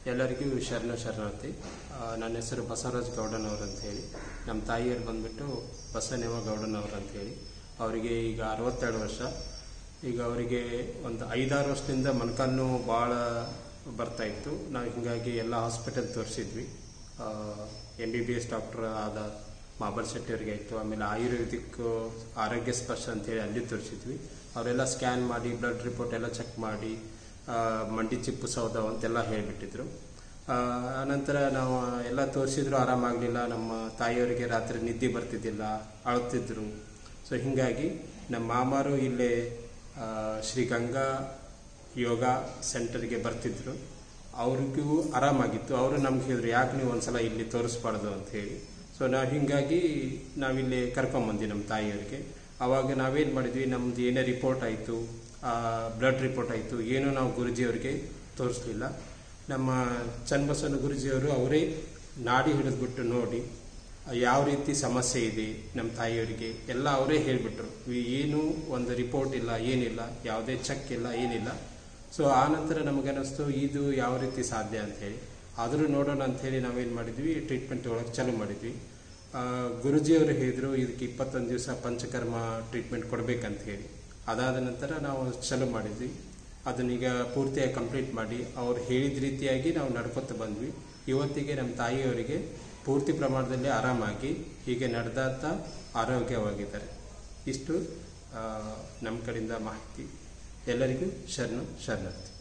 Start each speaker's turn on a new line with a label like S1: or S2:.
S1: ಎಲ್ಲರಿಗೂ ಶರಣ ಶರಣಾರ್ಥಿ ಆ, ನನ್ನ ಹೆಸರು ಬಸವರಾಜ್ ಗೌಡನವರು ಅಂತ ಹೇಳಿ ನಮ್ಮ ತಾಯಿಯರು ಬಂದ್ಬಿಟ್ಟು ಬಸವನೇವ ಗೌಡನವರು ಅಂತ ಹೇಳಿ ಅವರಿಗೆ ಈಗ ಅರವತ್ತೆರಡು ವರ್ಷ ಈಗ ಅವರಿಗೆ ಒಂದು ಐದಾರು ವರ್ಷದಿಂದ ಮೊಣಕಾಲು ನೋವು ಭಾಳ ಬರ್ತಾ ಇತ್ತು ನಾವು ಹೀಗಾಗಿ ಎಲ್ಲ ಹಾಸ್ಪಿಟಲ್ ತೋರಿಸಿದ್ವಿ M B B S doctor ಆದ ಮಾಬಲ್ ಶೆಟ್ಟಿ ಅವರಿಗೆ ಆಯಿತು ಆಮೇಲೆ ಆಯುರ್ವೇದಿಕ್ ಆರೋಗ್ಯ ಸ್ಪರ್ಶ ಅಂತೇಳಿ ಅಲ್ಲಿ ತೋರಿಸಿದ್ವಿ ಅವರೆಲ್ಲ ಸ್ಕ್ಯಾನ್ ಮಾಡಿ ಬ್ಲಡ್ ರಿಪೋರ್ಟ್ ಎಲ್ಲ ಚೆಕ್ ಮಾಡಿ ಆ, ಮಂಡಿ ಚಿಪ್ಪು ಸೌದ ಅಂತೆಲ್ಲ ಹೇಳಿಬಿಟ್ಟಿದ್ರು ಆನಂತರ ನಾವು ಎಲ್ಲ ತೋರಿಸಿದ್ರು ಆರಾಮಾಗಲಿಲ್ಲ ನಮ್ಮ ತಾಯಿಯವರಿಗೆ ರಾತ್ರಿ ನಿದ್ದೆ ಬರ್ತಿದ್ದಿಲ್ಲ ಅಳ್ತಿದ್ರು ಸೊ ಹೀಗಾಗಿ ನಮ್ಮ ಮಾಮಾರು ಇಲ್ಲೇ ಆ, ಶ್ರೀ ಗಂಗಾ ಯೋಗ ಸೆಂಟರ್ಗೆ ಬರ್ತಿದ್ರು ಅವ್ರಿಗೂ ಆರಾಮಾಗಿತ್ತು ಅವರು ನಮ್ಗೆ ಹೇಳಿದ್ರು ಯಾಕೆ ನೀವು ಒಂದ್ಸಲ ಇಲ್ಲಿ ತೋರಿಸ್ಬಾರ್ದು ಅಂತ ಹೇಳಿ ಸೊ ನಾವು ಹೀಗಾಗಿ ನಾವಿಲ್ಲಿ ಕರ್ಕೊಂಬಂದ್ವಿ ನಮ್ಮ ತಾಯಿಯವರಿಗೆ ಅವಾಗ ನಾವೇನು ಮಾಡಿದ್ವಿ ನಮ್ದು ಏನೇ ರಿಪೋರ್ಟ್ ಆಯಿತು ಬ್ಲಡ್ ರಿಪೋರ್ಟ್ ಆಯಿತು ಏನು ನಾವು ಗುರುಜಿಯವರಿಗೆ ತೋರಿಸ್ಲಿಲ್ಲ ನಮ್ಮ ಚನ್ನಬಸವನ ಗುರುಜಿಯವರು ಅವರೇ ನಾಡಿ ಹಿಡಿದ್ಬಿಟ್ಟು ನೋಡಿ ಯಾವ ರೀತಿ ಸಮಸ್ಯೆ ಇದೆ ನಮ್ಮ ತಾಯಿಯವರಿಗೆ ಎಲ್ಲ ಅವರೇ ಹೇಳಿಬಿಟ್ರು ಏನು ಒಂದು ರಿಪೋರ್ಟ್ ಇಲ್ಲ ಏನಿಲ್ಲ ಯಾವುದೇ ಚೆಕ್ ಇಲ್ಲ ಏನಿಲ್ಲ ಸೊ ಆ ನಂತರ ನಮಗನ್ನಿಸ್ತು ಇದು ಯಾವ ರೀತಿ ಸಾಧ್ಯ ಅಂತ ಹೇಳಿ ಆದರೂ ನೋಡೋಣ ಅಂತ ಹೇಳಿ ನಾವೇನು ಮಾಡಿದ್ವಿ ಟ್ರೀಟ್ಮೆಂಟ್ ತೊಗೊಳಕ್ಕೆ ಚಾಲೂ ಮಾಡಿದ್ವಿ ಆ, ಗುರುಜಿಯವರು ಹೇಳಿದ್ರು ಇದಕ್ಕೆ ಇಪ್ಪತ್ತೊಂದು ದಿವಸ ಪಂಚಕರ್ಮ ಟ್ರೀಟ್ಮೆಂಟ್ ಕೊಡಬೇಕಂತ ಹೇಳಿ ಅದಾದ ನಂತರ ನಾವು ಚಾಲೂ ಮಾಡಿದ್ವಿ ಅದನ್ನೀಗ ಪೂರ್ತಿಯಾಗಿ ಕಂಪ್ಲೀಟ್ ಮಾಡಿ ಅವ್ರು ಹೇಳಿದ ರೀತಿಯಾಗಿ ನಾವು ನಡ್ಕೊತ ಬಂದ್ವಿ ಇವತ್ತಿಗೆ ನಮ್ಮ ತಾಯಿಯವರಿಗೆ ಪೂರ್ತಿ ಪ್ರಮಾಣದಲ್ಲಿ ಆರಾಮಾಗಿ ಹೀಗೆ ನಡೆದಾತ ಆರೋಗ್ಯವಾಗಿದ್ದಾರೆ ಇಷ್ಟು ಆ, ನಮ್ಮ ಕಡೆಯಿಂದ ಮಾಹಿತಿ ಎಲ್ಲರಿಗೂ ಶರಣು ಶರಣಾರ್ಥಿ